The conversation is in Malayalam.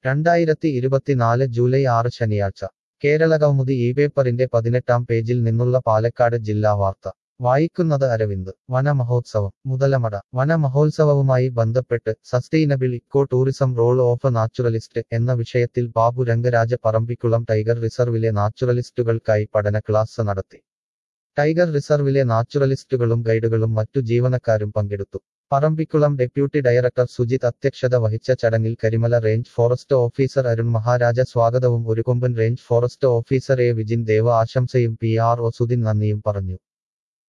രണ്ടായിരത്തി ഇരുപത്തിനാല് ജൂലൈ ആറ് ശനിയാഴ്ച കേരളകൗമുദി ഈ പേപ്പറിന്റെ പതിനെട്ടാം പേജിൽ നിന്നുള്ള പാലക്കാട് ജില്ലാ വാർത്ത വായിക്കുന്നത് അരവിന്ദ് വനമഹോത്സവം മുതലമട വനമഹോത്സവവുമായി ബന്ധപ്പെട്ട് sustainable eco tourism role of naturalist എന്ന വിഷയത്തിൽ ബാബു രംഗരാജ പറമ്പിക്കുളം ടൈഗർ റിസർവിലെ നാച്ചുറലിസ്റ്റുകൾക്കായി പഠന ക്ലാസ് നടത്തി ടൈഗർ റിസർവിലെ നാച്ചുറലിസ്റ്റുകളും ഗൈഡുകളും മറ്റു ജീവനക്കാരും പങ്കെടുത്തു പറമ്പിക്കുളം ഡെപ്യൂട്ടി ഡയറക്ടർ സുജിത് അധ്യക്ഷത വഹിച്ച ചടങ്ങിൽ Karimala range forest officer Arun Maharaja സ്വാഗതവും Orukomban range forest officer A Vijin Deva ആശംസയും പി ആർ ഒ സുദിൻ നന്ദിയും പറഞ്ഞു